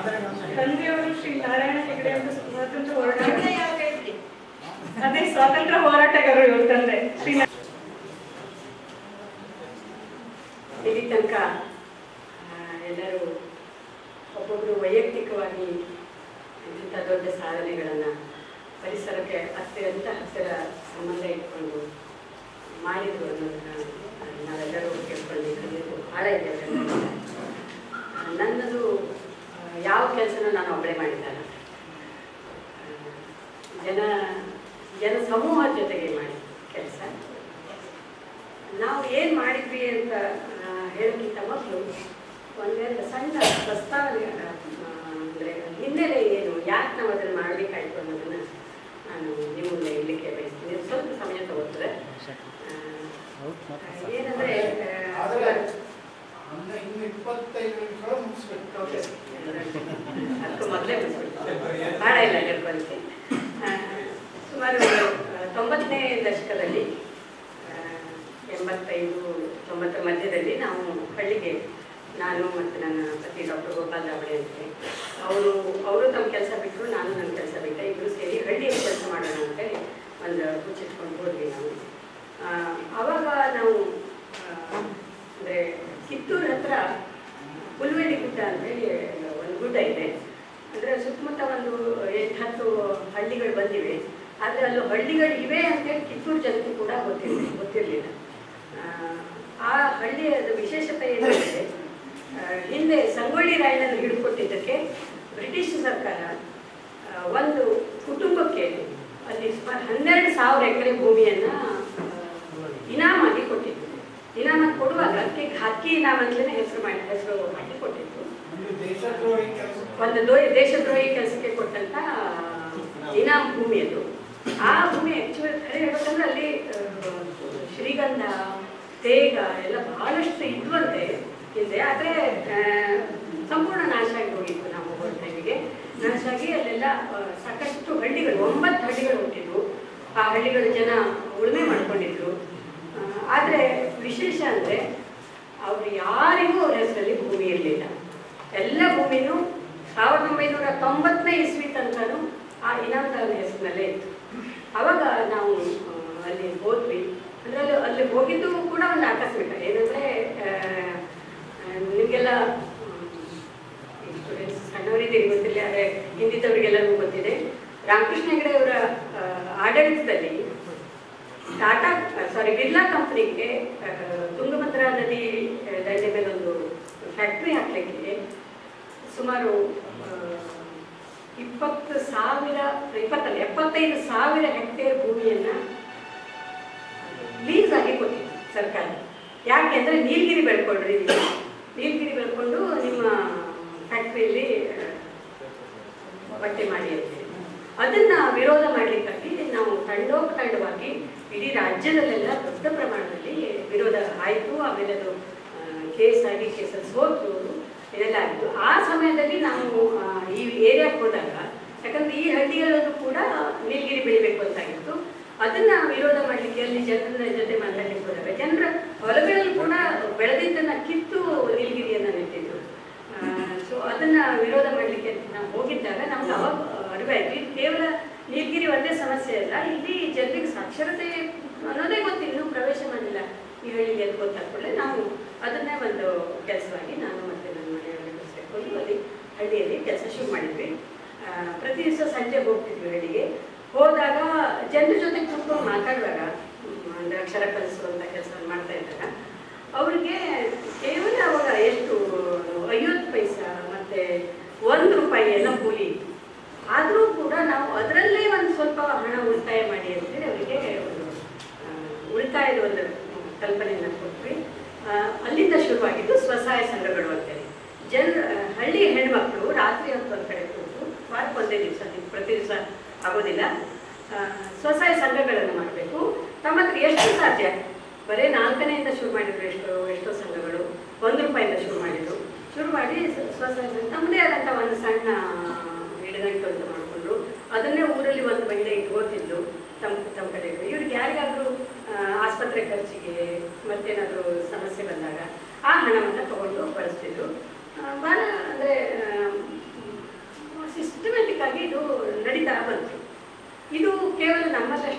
ತಂದೆಯವರು ಶ್ರೀ ನಾರಾಯಣ ಹೆಗಡೆ ಅಂತ ಸ್ವಾತಂತ್ರ್ಯ ಹೋರಾಟ ಅದೇ ಸ್ವಾತಂತ್ರ್ಯ ಹೋರಾಟಗಾರರು ಇವ್ರ ತಂದೆ ಶ್ರೀ ನಾ- ಇಲ್ಲಿ ತನಕ ಆ, ಎಲ್ಲರೂ ಒಬ್ಬೊಬ್ಬರು ವೈಯಕ್ತಿಕವಾಗಿ ಇಂಥ ದೊಡ್ಡ ಸಾಧನೆಗಳನ್ನು ಪರಿಸರಕ್ಕೆ ಅತ್ಯಂತ ಹತ್ತಿರ ಸಂಬಂಧ ಇಟ್ಕೊಂಡು ಮಾಡಿದ್ರು ಅನ್ನೋದನ್ನ ನಾವೆಲ್ಲರೂ ಕೇಳ್ಕೊಂಡು ಕಲಿಯೋದು ಭಾಳ ಇದೆ ಅವರೆಲ್ಲ. ಆ, ನನ್ನದು ಆ, ಯಾವ ಕೆಲಸನೂ ನಾನು ಒಬ್ಬಳೇ ಮಾಡಿದ್ದಲ್ಲ ಆ, ಜನ ಜನ ಸಮೂಹದ ಜೊತೆಗೆ ಮಾಡಿ ಕೆಲಸ ನಾವು ಏನು ಮಾಡಿದ್ವಿ ಅಂತ ಆ, ಹೇಳೋಕ್ಕಿಂತ ಮೊದಲು ಒಂದೆರಡು ಸಣ್ಣ ಪ್ರಸ್ತಾವನೆ ಅಂದರೆ ಹಿನ್ನೆಲೆ ಏನು ಯಾಕೆ ನಾವು ಅದನ್ನು ಮಾಡಬೇಕಾಯ್ತು ಅನ್ನೋದನ್ನು ನಾನು ನಿಮ್ಮ ಮುಂದೆ ಇಡಲಿಕ್ಕೆ ಬಯಸ್ತೀನಿ ಇದು ಸ್ವಲ್ಪ ಸಮಯ ತಗೋತದೆ ಏನಂದರೆ ಅಂದ್ರೆ ಇನ್ನು ಇಪ್ಪತ್ತೈದು ನಿಮಿಷ ಮುಗಿಸ್ಬೇಕು ಅದಕ್ಕೂ ಮೊದಲೇ ಮುಗಿಸ್ಬಿಟ್ಟು ಭಾಳ ಇಲ್ಲ ಹೇಳ್ಕೊಳ್ತೆ ಸುಮಾರು ಆ, ತೊಂಬತ್ತನೇ ದಶಕದಲ್ಲಿ ಆ, ಎಂಬತ್ತೈದು ತೊಂಬತ್ತರ ಮಧ್ಯದಲ್ಲಿ ನಾವು ಹಳ್ಳಿಗೆ ನಾನು ಮತ್ತು ನನ್ನ ಪತಿ ಡಾಕ್ಟರ್ ಗೋಪಾಲ್ ದಾವಳೆ ಅಂತೆ ಅವರು ಅವರು ತಮ್ಮ ಕೆಲಸ ಬಿಟ್ಟರು ನಾನು ನನ್ನ ಕೆಲಸ ಬಿಟ್ಟೆ ಇಬ್ಬರು ಸೇರಿ ಹಳ್ಳಿಯಲ್ಲಿ ಕೆಲಸ ಮಾಡೋಣ ಅಂತೇಳಿ ಒಂದು ಹುಚ್ಚಿಟ್ಕೊಂಡು ಹೋದ್ವಿ ನಾವು ಆ, ಆವಾಗ ನಾವು ಅಂದರೆ ಕಿತ್ತೂರು ಹತ್ರ ಹುಲ್ವಳ್ಳಿ ಗುಡ್ಡ ಅಂತೇಳಿ ಒಂದು ಗುಡ್ಡ ಇದೆ ಅಂದರೆ ಸುತ್ತಮುತ್ತ ಒಂದು ಎಂಟು ಹತ್ತು ಹಳ್ಳಿಗಳು ಬಂದಿವೆ ಆದರೆ ಅಲ್ಲೂ ಹಳ್ಳಿಗಳು ಇವೆ ಅಂತೇಳಿ ಕಿತ್ತೂರು ಜನತೆ ಕೂಡ ಗೊತ್ತಿರಲಿಲ್ಲ ಗೊತ್ತಿರಲಿಲ್ಲ ಆ ಹಳ್ಳಿಯ ವಿಶೇಷತೆ ಏನಂದರೆ ಆ, ಹಿಂದೆ ಸಂಗೊಳ್ಳಿ ರಾಯಣ್ಣನ್ನು ಹಿಡ್ಕೊಟ್ಟಿದ್ದಕ್ಕೆ ಬ್ರಿಟಿಷ್ ಸರ್ಕಾರ ಆ, ಒಂದು ಕುಟುಂಬಕ್ಕೆ ಅಲ್ಲಿ ಸುಮಾರು ಹನ್ನೆರಡು ಸಾವಿರ ಎಕರೆ ಭೂಮಿಯನ್ನು ಇನಾಮಾಗಿ ಕೊಟ್ಟಿತ್ತು ಇನಾಮಾಗಿ ಕೊಡುವಾಗ ಅದಕ್ಕೆ ಹಕ್ಕಿ ಇನಾಮ ಅಂತಲೇ ಹೆಸರು ಮಾಡಿ ಹೆಸರು ಹಾಕಿ ಕೊಟ್ಟಿತ್ತು ಒಂದು ದೇಶದ್ರೋಹಿ ಕೆಲಸ ಒಂದು ದೋ ದೇಶದ್ರೋಹಿ ಕೆಲಸಕ್ಕೆ ಕೊಟ್ಟಂತ ಇನಾಮ್ ಭೂಮಿ ಅದು ಆ ಭೂಮಿ ಆಕ್ಚುಲಿ ಖರೆ ಹೇಳ್ಬೇಕಂದ್ರೆ ಅಲ್ಲಿ ಆ, ಶ್ರೀಗಂಧ ತೇಗ ಎಲ್ಲ ಬಹಳಷ್ಟು ಇದ್ವಂತೆ ಹಿಂದೆ ಆದರೆ ಸಂಪೂರ್ಣ ನಾಶ ಆಗಿ ಹೋಗಿತ್ತು ನಾವು ಹೋಗೋ ಟೈಮಿಗೆ ನಾಶ ಆಗಿ ಅಲ್ಲೆಲ್ಲ ಆ, ಸಾಕಷ್ಟು ಹಳ್ಳಿಗಳು ಒಂಬತ್ತು ಹಳ್ಳಿಗಳು ಹುಟ್ಟಿದ್ವು ಆ ಹಳ್ಳಿಗಳ ಜನ ಉಳುಮೆ ಮಾಡ್ಕೊಂಡಿದ್ರು ಆದರೆ ವಿಶೇಷ ಅಂದರೆ ಅವ್ರು ಯಾರಿಗೂ ಅವ್ರ ಹೆಸರಲ್ಲಿ ಭೂಮಿ ಇರಲಿಲ್ಲ ಎಲ್ಲ ಭೂಮಿನೂ ಸಾವಿರದ ಒಂಬೈನೂರ ತೊಂಬತ್ತನೇ ಇಸ್ವಿ ತನಕನೂ ಆ ಇನಾಮದಾರನ ಹೆಸರಿನಲ್ಲೇ ಇತ್ತು ಅವಾಗ ನಾವು ಆ, ಅಲ್ಲಿ ಹೋದ್ವಿ ಅಂದರೆ ಅಲ್ಲಿ ಅಲ್ಲಿ ಹೋಗಿದ್ದು ಕೂಡ ಒಂದು ಆಕಸ್ಮಿಕ ಏನಂದರೆ ನಿಮಗೆಲ್ಲ ಸ್ಟೂಡೆಂಟ್ಸ್ ಸಣ್ಣವರಿದ್ದೀರಿ ಗೊತ್ತಿಲ್ಲ ಆದರೆ ಹಿಂದಿದ್ದವರಿಗೆಲ್ಲರಿಗೂ ಗೊತ್ತಿದೆ ರಾಮಕೃಷ್ಣ ಹೆಗಡೆ ಅವರ ಆ, ಆಡಳಿತದಲ್ಲಿ ಟಾಟಾ ಸಾರಿ ಬಿರ್ಲಾ ಕಂಪ್ನಿಗೆ ತುಂಗಭದ್ರಾ ನದಿ ಆ, ದಂಡೆ ಮೇಲೆ ಒಂದು ಫ್ಯಾಕ್ಟ್ರಿ ಹಾಕ್ಲಿಕ್ಕೆ ಸುಮಾರು ಆ, ಇಪ್ಪತ್ತು ಸಾವಿರ ಇಪ್ಪತ್ತಲ್ಲ ಎಪ್ಪತ್ತೈದು ಸಾವಿರ ಹೆಕ್ಟೇರ್ ಭೂಮಿಯನ್ನ ಲೀಸ್ ಆಗಿ ಕೊಟ್ಟಿತ್ತು ಸರ್ಕಾರ ಯಾಕೆ ಅಂದರೆ ನೀಲಗಿರಿ ಬೆಳ್ಕೊಳ್ರಿ ನೀವು. ನೀಲಗಿರಿ ಬೆಳ್ಕೊಂಡು ನಿಮ್ಮ ಫ್ಯಾಕ್ಟ್ರಿಯಲ್ಲಿ ಬಟ್ಟೆ ಮಾಡಿ ಅಂತ ಹೇಳಿ. ಅದನ್ನ ವಿರೋಧ ಮಾಡಲಿಕ್ಕಾಗಿ ನಾವು ತಂಡೋಪತಂಡವಾಗಿ ಇಡೀ ರಾಜ್ಯದಲ್ಲೆಲ್ಲ ದೊಡ್ಡ ಪ್ರಮಾಣದಲ್ಲಿ ವಿರೋಧ ಆಯಿತು ಆಮೇಲೆ ಅದು ಕೇಸ್ ಆಗಿ ಕೇಸಲ್ಲಿ ಸೋತು ಇದೆಲ್ಲ ಆಯಿತು ಆ ಸಮಯದಲ್ಲಿ ನಾವು ಆ, ಈ ಏರಿಯಾಕ್ಕೆ ಹೋದಾಗ ಯಾಕಂದ್ರೆ ಈ ಹಳ್ಳಿಗಳಲ್ಲೂ ಕೂಡ ನೀಲಗಿರಿ ಬೆಳಿಬೇಕು ಅಂತಾಗಿತ್ತು ಅದನ್ನ ವಿರೋಧ ಮಾಡಲಿಕ್ಕೆ ಅಲ್ಲಿ ಜನರ ಜೊತೆ ಮಾತಾಡ್ಲಿಕ್ಕೆ ಹೋದಾಗ ಜನರ ಹೊಲಗಳಲ್ಲಿ ಕೂಡ ಬೆಳೆದಿದ್ದನ್ನ ಕಿತ್ತು ನೀಲಗಿರಿಯನ್ನ ನೆಟ್ಟಿದ್ರು ಸೊ ಅದನ್ನ ವಿರೋಧ ಮಾಡಲಿಕ್ಕೆ ಅಂತ ನಾವು ಹೋಗಿದ್ದಾಗ ನಮ್ಗೆ ಅವಾಗ ಅರಿವಾಯ್ತು ಇದು ಕೇವಲ ನೀಲಗಿರಿ ಒಂದೇ ಸಮಸ್ಯೆ ಅಲ್ಲ ಇಲ್ಲಿ ಜನರಿಗೆ ಸಾಕ್ಷರತೆ ಅನ್ನೋದೇ ಗೊತ್ತು ಇನ್ನೂ ಪ್ರವೇಶ ಮಾಡಿಲ್ಲ ಈ ಹಳ್ಳಿಗೆ ಅದು ಗೊತ್ತಾಗ್ಕೊಳ್ಳೆ ನಾವು ಅದನ್ನೇ ಒಂದು ಕೆಲಸವಾಗಿ ನಾನು ಮತ್ತೆ ನನ್ನ ಮನೆಯವರೆಲ್ಲ ಸೇರ್ಕೊಂಡು ಅಲ್ಲಿ ಹಳ್ಳಿಯಲ್ಲಿ ಕೆಲಸ ಶುರು ಮಾಡಿದ್ವಿ ಆ, ಪ್ರತಿ ದಿವಸ ಸಂಜೆ ಹೋಗ್ತಿದ್ವಿ ಹಳ್ಳಿಗೆ ಹೋದಾಗ ಜನರ ಜೊತೆ ಕೂತ್ಕೊಂಡು ಮಾತಾಡುವಾಗ ಹ್ಮ್, ಅಂದ್ರೆ ಅಕ್ಷರ ಕಲಿಸುವಂಥ ಕೆಲಸವನ್ನು ಮಾಡ್ತಾ ಇದ್ದಾಗ ಅವ್ರಿಗೆ ಕೇವಲ ಅವಾಗ ಎಷ್ಟು ಐವತ್ತು ಪೈಸಾ ಮತ್ತೆ ಒಂದು ರೂಪಾಯಿ ಎಲ್ಲ ಕೂಲಿ ಇತ್ತು ಆದರೂ ಕೂಡ ನಾವು ಅದರಲ್ಲೇ ಒಂದು ಸ್ವಲ್ಪ ಹಣ ಉಳಿತಾಯ ಮಾಡಿ ಅಂತೇಳಿ ಅವರಿಗೆ ಒಂದು ಆ, ಉಳಿತಾಯದ ಒಂದು ಕಲ್ಪನೆಯನ್ನು ಕೊಟ್ವಿ ಆ, ಅಲ್ಲಿಂದ ಶುರುವಾಗಿದ್ದು ಸ್ವಸಹಾಯ ಸಂಘಗಳು ಅಂತೇಳಿ ಜನ ಹಳ್ಳಿ ಹೆಣ್ಮಕ್ಳು ರಾತ್ರಿ ಹೊತ್ತು ಒಂದು ಕಡೆ ಕೂತು ವಾರಕ್ಕೆ ಒಂದೇ ದಿವಸ ಪ್ರತಿ ದಿವಸ ಆಗೋದಿಲ್ಲ ಆ, ಸ್ವಸಹಾಯ ಸಂಘಗಳನ್ನು ಮಾಡಬೇಕು ತಮ್ಮ ಹತ್ರ ಎಷ್ಟು ಸಾಧ್ಯ ಬರೀ ನಾಲ್ಕನೆಯಿಂದ ಶುರು ಮಾಡಿದ್ರು ಎಷ್ಟೋ ಎಷ್ಟೋ ಸಂಘಗಳು ಒಂದು ರೂಪಾಯಿಂದ ಶುರು ಮಾಡಿದ್ರು ಶುರು ಮಾಡಿ ಸ- ಸ್ವಸಹಾಯ ಸಂಘ ತಮ್ಮದೇ ಆದಂಥ ಒಂದು ಸಣ್ಣ ಇಡಗಂಟು ಅಂತ ಮಾಡಿಕೊಂಡ್ರು ಅದನ್ನೇ ಊರಲ್ಲಿ ಒಂದು ಮಹಿಳೆ ಇಟ್ಕೋತಿದ್ಲು ತಮ್ಮ ತಮ್ಮ ಕಡೆ ಇವ್ರಿಗೆ ಯಾರಿಗಾದ್ರೂ ಆ, ಆಸ್ಪತ್ರೆ ಖರ್ಚಿಗೆ ಮತ್ತೇನಾದರೂ ಸಮಸ್ಯೆ ಬಂದಾಗ ಆ ಹಣವನ್ನು ತಗೊಂಡು ಬಳಸ್ತಿದ್ರು ಆ, ಭಾಳ ಅಂದರೆ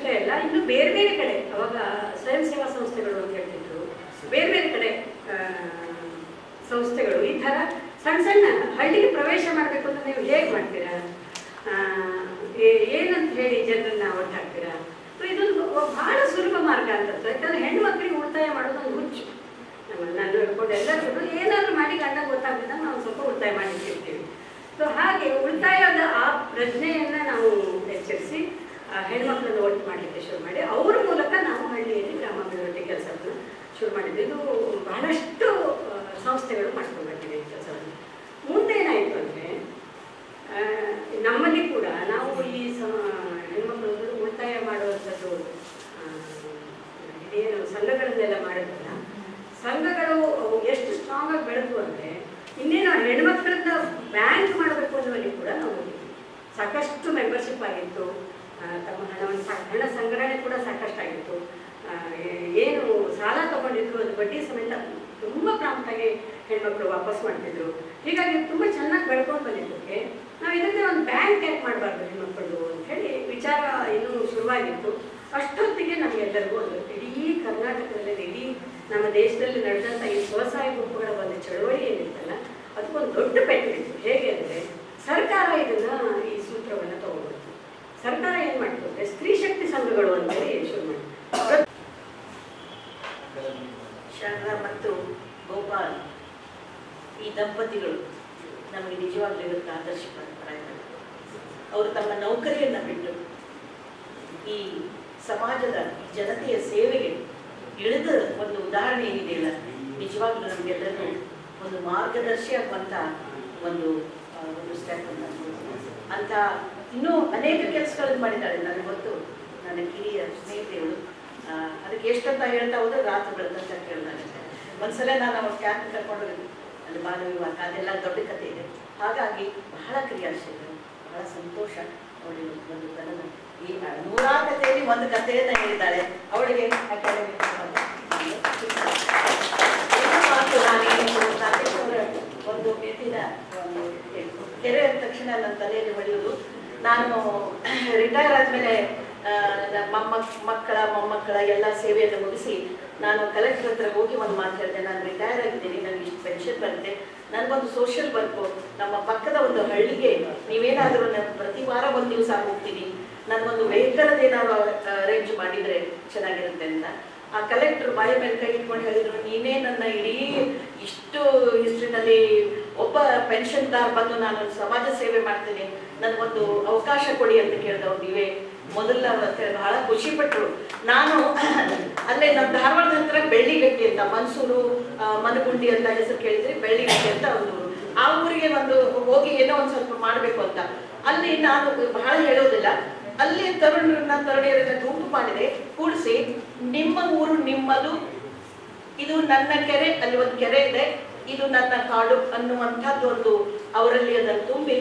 ಅಷ್ಟೇ ಅಲ್ಲ ಇನ್ನು ಬೇರೆ ಬೇರೆ ಕಡೆ ಅವಾಗ ಸ್ವಯಂ ಸೇವಾ ಸಂಸ್ಥೆಗಳು ಅಂತ ಹೇಳ್ತಿದ್ರು ಬೇರೆ ಬೇರೆ ಕಡೆ ಆ, ಸಂಸ್ಥೆಗಳು ಈ ಥರ ಸಣ್ಣ ಸಣ್ಣ ಹಳ್ಳಿಗೆ ಪ್ರವೇಶ ಮಾಡಬೇಕು ಅಂತ ನೀವು ಹೇಗೆ ಮಾಡ್ತೀರಾ ಆ, ಏ- ಏನಂತ ಹೇಳಿ ಜನರನ್ನ ಒಟ್ಟಾಗ್ತೀರಾ ಸೊ ಇದೊಂದು ಒ- ಬಹಳ ಸುಲಭ ಮಾರ್ಗ ಅಂತ ಯಾಕಂದ್ರೆ ಹೆಣ್ಣು ಮಕ್ಕಳಿಗೆ ಉಳಿತಾಯ ಮಾಡೋದು ಒಂದು ಹುಚ್ಚು ನಮ್ಮ ನಾನು ಹೇಳ್ಕೊಂಡು ಎಲ್ಲರೂ ಏನಾದರೂ ಮಾಡಿ ಗಂಡ ಗೊತ್ತಾಗ್ತದೆ ನಾವು ಸ್ವಲ್ಪ ಉಳಿತಾಯ ಮಾಡಿಟ್ಟಿರ್ತೀವಿ ಸೊ ಹಾಗೆ ಉಳಿತಾಯದ ಆ ಪ್ರಜ್ಞೆಯನ್ನ ನಾವು ಎಚ್ಚರಿಸಿ ಆ ಹೆಣ್ಮಕ್ಳನ್ನ ಒಟ್ಟು ಮಾಡಲಿಕ್ಕೆ ಶುರು ಮಾಡಿ ಅವ್ರ ಮೂಲಕ ನಾವು ಹಳ್ಳಿಯಲ್ಲಿ ಗ್ರಾಮಾಭಿವೃದ್ಧಿ ಕೆಲಸವನ್ನು ಶುರು ಮಾಡಿದ್ವಿ ಇದು ಬಹಳಷ್ಟು ಆ, ಸಂಸ್ಥೆಗಳು ಮಾಡ್ಕೊಂಡು ಬಂದಿದೆ ಈ ಕೆಲಸವನ್ನು ಮುಂದೆ ಏನಾಯಿತು ಅಂದರೆ ನಮ್ಮಲ್ಲಿ ಕೂಡ ನಾವು ಈ ಸ ಹೆಣ್ಮಕ್ಳು ಉಳಿತಾಯ ಮಾಡುವಂಥದ್ದು ಆ, ಇದೇನು ಸಂಘಗಳನ್ನೆಲ್ಲ ಮಾಡಿದ್ರಲ್ಲ ಸಂಘಗಳು ಅವು ಎಷ್ಟು ಸ್ಟ್ರಾಂಗ್ ಆಗಿ ಬೆಳೆದು ಅಂದರೆ ಇನ್ನೇನು ಹೆಣ್ಮಕ್ಳನ್ನ ಬ್ಯಾಂಕ್ ಮಾಡಬೇಕು ಅನ್ನುವಲ್ಲಿ ಕೂಡ ನಾವು ಹೋಗಿದ್ವಿ ಸಾಕಷ್ಟು ಮೆಂಬರ್ಶಿಪ್ ಆಗಿತ್ತು ಆ, ತಮ್ಮ ಹಣವನ್ನು ಸಾ- ಹಣ ಸಂಗ್ರಹಣೆ ಕೂಡ ಸಾಕಷ್ಟಾಗಿತ್ತು ಆ, ಏ- ಏನು ಸಾಲ ತಗೊಂಡಿದ್ರು ಅದು ಬಡ್ಡಿ ಸಮೇತ ತುಂಬ ಪ್ರಾಂಪ್ಟಾಗಿ ಹೆಣ್ಮಕ್ಳು ವಾಪಸ್ ಮಾಡ್ತಿದ್ರು ಹೀಗಾಗಿ ತುಂಬ ಚೆನ್ನಾಗಿ ಬೆಳ್ಕೊಂಡು ಬಂದಿದ್ದಕ್ಕೆ ನಾವು ಇದಕ್ಕೆ ಒಂದು ಬ್ಯಾಂಕ್ ಯಾಕೆ ಮಾಡಬಾರ್ದು ಹೆಣ್ಮಕ್ಳು ಅಂತ ಹೇಳಿ ವಿಚಾರ ಇನ್ನೂ ಶುರುವಾಗಿತ್ತು ಅಷ್ಟೊತ್ತಿಗೆ ನಮಗೆಲ್ಲರಿಗೂ ಒಂದು ಇಡೀ ಕರ್ನಾಟಕದಲ್ಲಿ ಇಡೀ ನಮ್ಮ ದೇಶದಲ್ಲಿ ನಡೆದಂಥ ಈ ಸ್ವಸಹಾಯ ಗುಂಪುಗಳ ಒಂದು ಚಳವಳಿ ಏನಿತ್ತಲ್ಲ ಅದಕ್ಕೊಂದು ದೊಡ್ಡ ಪೆಟ್ಟು ಬಿತ್ತು ಹೇಗೆ ಅಂದರೆ ಸರ್ಕಾರ ಇದನ್ನ ಈ ಸೂತ್ರವನ್ನು ತಗೊಂಡ್ಬಿಡ್ತು ಸರ್ಕಾರ ಏನು ಮಾಡ್ತು ಅಂದರೆ ಸ್ತ್ರೀ ಶಕ್ತಿ ಸಂಘಗಳು ಅಂತೇಳಿ ಶುರು ಮಾಡಿತು ಶಾರದಾ ಮತ್ತು ಗೋಪಾಲ್ ಈ ದಂಪತಿಗಳು ನಮಗೆ ನಿಜವಾಗ್ಲೂ ಇವತ್ತು ಆದರ್ಶಪ್ರಾಯಗಳು ಅವರು ತಮ್ಮ ನೌಕರಿಯನ್ನು ಬಿಟ್ಟು ಈ ಸಮಾಜದ ಈ ಜನತೆಯ ಸೇವೆಗೆ ಇಳಿದ ಒಂದು ಉದಾಹರಣೆ ಏನಿದೆಯಲ್ಲ ನಿಜವಾಗ್ಲೂ ನಮಗೆಲ್ಲರೂ ಒಂದು ಮಾರ್ಗದರ್ಶಿ ಆಗುವಂಥ ಒಂದು ಆ, ಒಂದು ಸ್ಟೆಪ್ ಅಂತ ಅನ್ಬೋದು. ಅಂತ ಇನ್ನೂ ಅನೇಕ ಕೆಲಸಗಳನ್ನು ಮಾಡಿದ್ದಾಳೆ ನನಗೆ ಗೊತ್ತು ನನ್ನ ಕಿರಿಯ ಸ್ನೇಹಿತೆಗಳು ಆ, ಅದಕ್ಕೆ ಎಷ್ಟಂತ ಹೇಳ್ತಾ ಹೋದ್ರೆ ರಾತ್ರಿ ಬೆಳೆದಂತ ಕೇಳಿದಾಗುತ್ತೆ ಒಂದ್ಸಲ ನಾನು ಅವ್ರ ಕ್ಯಾಂಪ್ ಕರ್ಕೊಂಡು ಹೋಗಿದ್ದೆ ಅಲ್ಲಿ ಬಾಲ್ಯ ವಿವಾಹ ಅದೆಲ್ಲ ದೊಡ್ಡ ಕಥೆ ಇದೆ ಹಾಗಾಗಿ ಬಹಳ ಕ್ರಿಯಾಶೀಲರು ಬಹಳ ಸಂತೋಷ ಅವಳಿಗೆ ಒಂದು ತನದ ಈ ನೂರಾ ಕಥೆಯಲ್ಲಿ ಒಂದು ಕಥೆಯನ್ನ ಹೇಳಿದ್ದಾಳೆ ಅವಳಿಗೆ ಅಕಾಡೆಮಿ ಮಾತು ನಾನೇನು ನಾಗೇಶ್ ಅವರ ಒಂದು ಮೆಟ್ಟಿನ ಒಂದು ಕೆರೆ ಅಂದ ತಕ್ಷಣ ನನ್ನ ತಲೆಯಲ್ಲಿ ಹೊಳೆಯುವುದು ನಾನು ರಿಟೈರ್ ಆದಮೇಲೆ ಮೊಮ್ಮಕ್ ಮಕ್ಕಳ ಮೊಮ್ಮಕ್ಕಳ ಎಲ್ಲ ಸೇವೆಯನ್ನು ಮುಗಿಸಿ ನಾನು ಕಲೆಕ್ಟರ್ ಹತ್ರ ಹೋಗಿ ಒಂದು ಮಾತು ಹೇಳಿದೆ ನಾನು ರಿಟೈರ್ ಆಗಿದ್ದೀನಿ ನನಗೆ ಇಷ್ಟು ಪೆನ್ಷನ್ ಬರುತ್ತೆ ನನಗೊಂದು ಸೋಷಿಯಲ್ ವರ್ಕು ನಮ್ಮ ಪಕ್ಕದ ಒಂದು ಹಳ್ಳಿಗೆ ನೀವೇನಾದರೂ ನಾನು ಪ್ರತಿ ವಾರ ಒಂದು ದಿವಸ ಹೋಗ್ತೀನಿ ನನಗೊಂದು ವೆಹಿಕಲ್ ಏನಾದ್ರು ಅರೇಂಜ್ ಮಾಡಿದರೆ ಚೆನ್ನಾಗಿರುತ್ತೆ ಅಂತ ಆ ಕಲೆಕ್ಟರ್ ಬಾಯಿ ಮೇಲೆ ಕೈ ಇಟ್ಕೊಂಡು ಹೇಳಿದ್ರು ನೀನೇ ನನ್ನ ಇಡೀ ಇಷ್ಟು ಹಿಸ್ಟ್ರಿನಲ್ಲಿ ಒಬ್ಬ ಪೆನ್ಷನ್ದಾರ್ ಬಂದು ನಾನು ಸಮಾಜ ಸೇವೆ ಮಾಡ್ತೀನಿ ನನಗೊಂದು ಅವಕಾಶ ಕೊಡಿ ಅಂತ ಕೇಳಿದವ್ರು ನೀವೇ ಮೊದಲ ಅಂತ ಹೇಳಿ ಬಹಳ ಖುಷಿ ಪಟ್ರು ನಾನು ಅಲ್ಲೇ ನಮ್ಮ ಧಾರವಾಡದ ಹತ್ರ ಬೆಳ್ಳಿಗಟ್ಟಿ ಅಂತ ಮನ್ಸೂರು ಆ, ಮನಗುಂಡಿ ಅಂತ ಹೆಸರು ಕೇಳಿದ್ರೆ ಬೆಳ್ಳಿಗಟ್ಟಿ ಅಂತ ಒಂದು ಊರು. ಆ ಊರಿಗೆ ಒಂದು ಹೋಗಿ ಏನೋ ಒಂದು ಸ್ವಲ್ಪ ಮಾಡಬೇಕು ಅಂತ ಅಲ್ಲಿ ನಾನು ಬಹಳ ಹೇಳೋದಿಲ್ಲ ಅಲ್ಲಿ ತರುಣರನ್ನ ತರುಣಿಯರನ್ನ ಗುಂಪು ಮಾಡಿದೆ ಕೂಡಿಸಿ ನಿಮ್ಮ ಊರು ನಿಮ್ಮದು ಇದು ನನ್ನ ಕೆರೆ ಅಲ್ಲಿ ಒಂದು ಕೆರೆ ಇದೆ ಇದು ನನ್ನ ಕಾಡು ಅನ್ನುವಂಥದ್ದು ಒಂದು ಅವರಲ್ಲಿ ಅದನ್ನು ತುಂಬಿ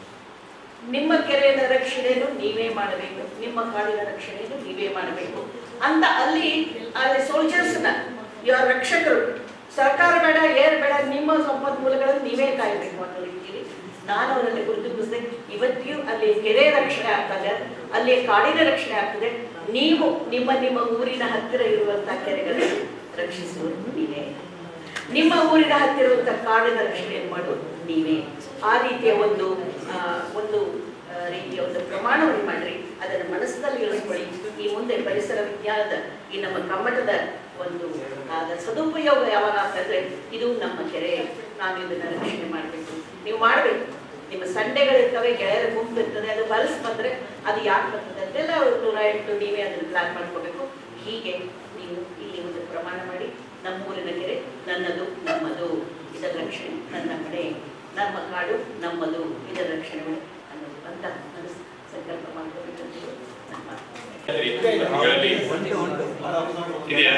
ನಿಮ್ಮ ಕೆರೆಯ ರಕ್ಷಣೆಯನ್ನು ನೀವೇ ಮಾಡಬೇಕು ನಿಮ್ಮ ಕಾಡಿನ ರಕ್ಷಣೆಯನ್ನು ನೀವೇ ಮಾಡಬೇಕು ಅಂತ ಅಲ್ಲಿ ಅಲ್ಲಿ ಸೋಲ್ಜರ್ಸ್ನ ಇವರ ರಕ್ಷಕರು ಸರ್ಕಾರ ಬೇಡ ಏರ್ ಬೇಡ ನಿಮ್ಮ ಸಂಪನ್ಮೂಲಗಳನ್ನು ನೀವೇ ಕಾಯಬೇಕು ಅನ್ನೋ ರೀತಿಯಲ್ಲಿ ನಾನು ಅವರಲ್ಲಿ ಗುರುತಿಸಿದೆ ಇವತ್ತಿಗೂ ಅಲ್ಲಿ ಕೆರೆ ರಕ್ಷಣೆ ಆಗ್ತದೆ ಅಲ್ಲಿ ಕಾಡಿನ ರಕ್ಷಣೆ ಆಗ್ತದೆ ನೀವು ನಿಮ್ಮ ನಿಮ್ಮ ಊರಿನ ಹತ್ತಿರ ಇರುವಂತಹ ಕೆರೆಗಳನ್ನು ರಕ್ಷಿಸುವುದು ನೀವೇ ನಿಮ್ಮ ಊರಿನ ಹತ್ತಿರ ಇರುವಂತಹ ಕಾಡಿನ ರಕ್ಷಣೆಯನ್ನು ಮಾಡೋದು ನೀವೇ ಆ ರೀತಿಯ ಒಂದು ಆ, ಒಂದು ಆ, ರೀತಿಯ ಒಂದು ಪ್ರಮಾಣವನ್ನು ಮಾಡ್ರಿ ಅದನ್ನು ಮನಸ್ಸಿನಲ್ಲಿ ಇಳಿಸ್ಕೊಳ್ಳಿ ಈ ಮುಂದೆ ಪರಿಸರ ವಿಜ್ಞಾನದ ಈ ನಮ್ಮ ಕಮ್ಮಟದ ಒಂದು ಅದರ ಸದುಪಯೋಗ ಯಾವಾಗ ಆಗ್ತದೆ ಇದು ನಮ್ಮ ಕೆರೆ ನಾನು ಇದನ್ನ ರಕ್ಷಣೆ ಮಾಡಬೇಕು ನೀವು ಮಾಡಬೇಕು ನಿಮ್ಮ ಸಂಡೆಗಳಿರ್ತವೆ ಗೆಳೆಯರ ಗುಂಪು ಇರ್ತದೆ ಅದು ಬಲ್ಸ್ ಬಂದ್ರೆ ಅದು ಯಾಕೆ ಬರ್ತದೆ ಅಂತೆಲ್ಲ ನೂರ ಎಂಟು ನೀವೇ ಅದನ್ನು ಪ್ಲಾನ್ ಮಾಡ್ಕೋಬೇಕು ಹೀಗೆ ನೀವು ಇಲ್ಲಿ ಒಂದು ಪ್ರಮಾಣ ಮಾಡಿ ನಮ್ಮೂರಿನ ಕೆರೆ ನನ್ನದು ನಮ್ಮದು ಇದರ ರಕ್ಷಣೆ ನನ್ನ ಕಡೆ ನಮ್ಮ ಕಾಡು ನಮ್ಮದು ಇದರ ರಕ್ಷಣೆ ಮಾಡಿ ಅನ್ನೋದು ಅಂತ ಮನಸ್ಸು ಸಂಕಲ್ಪ ಮಾಡ್ಕೋಬೇಕಂತ ನಮ್ಮ ಪತ್ರಿಕೆಗಳಲ್ಲಿ ಇದೆಯಾ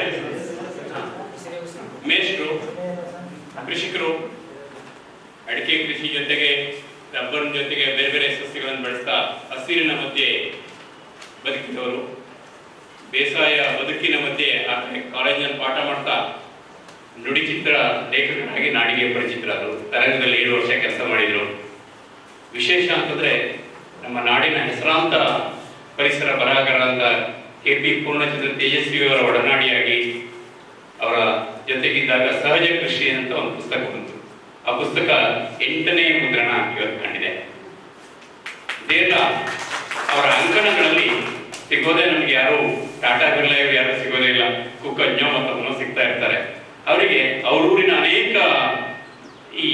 ಮೇಷ್ಟ್ರು ಕೃಷಿಕರು ಅಡಿಕೆ ಕೃಷಿ ಜೊತೆಗೆ ರಬ್ಬರ್ ಜೊತೆಗೆ ಬೇರೆ ಬೇರೆ ಸಸ್ಯಗಳನ್ನು ಬೆಳೆಸ್ತಾ ಹಸಿರಿನ ಮಧ್ಯೆ ಬದುಕಿದವರು ಬೇಸಾಯ ಬದುಕಿನ ಮಧ್ಯೆ ಆ ಕಾಲೇಜಿನಲ್ಲಿ ಪಾಠ ಮಾಡ್ತಾ ನುಡಿ ಚಿತ್ರ ಲೇಖಕರಾಗಿ ನಾಡಿಗೆ ಪರಿಚಿತರಾದರು ತರಂಗದಲ್ಲಿ ಏಳು ವರ್ಷ ಕೆಲಸ ಮಾಡಿದರು ವಿಶೇಷ ಅಂತಂದ್ರೆ ನಮ್ಮ ನಾಡಿನ ಹೆಸರಾಂತ ಪರಿಸರ ಬರಹಗಾರ ಅಂತ ಕೆ ಪಿ ಪೂರ್ಣಚಂದ್ರ ತೇಜಸ್ವಿಯವರ ಒಡನಾಡಿಯಾಗಿ ಅವರ ಜೊತೆಗಿದ್ದಾಗ ಸಹಜ ಕೃಷಿ ಅಂತ ಒಂದು ಪುಸ್ತಕ ಬಂತು ಆ ಪುಸ್ತಕ ಎಂಟನೇ ಮುದ್ರಣ ಇವತ್ತು ಕಂಡಿದೆ ದೇರ್ಲ ಅವರ ಅಂಕಣಗಳಲ್ಲಿ ಸಿಗೋದೇ ನಮ್ಗೆ ಯಾರು ಟಾಟಾ ಬಿರ್ಲಾ ಇವ್ರು ಯಾರು ಸಿಗೋದೇ ಇಲ್ಲ ಕುಕ್ಕಜ್ಞೋ ಮತ್ತು ಸಿಗ್ತಾ ಇರ್ತಾರೆ ಅವರಿಗೆ ಅವರೂರಿನ ಅನೇಕ ಈ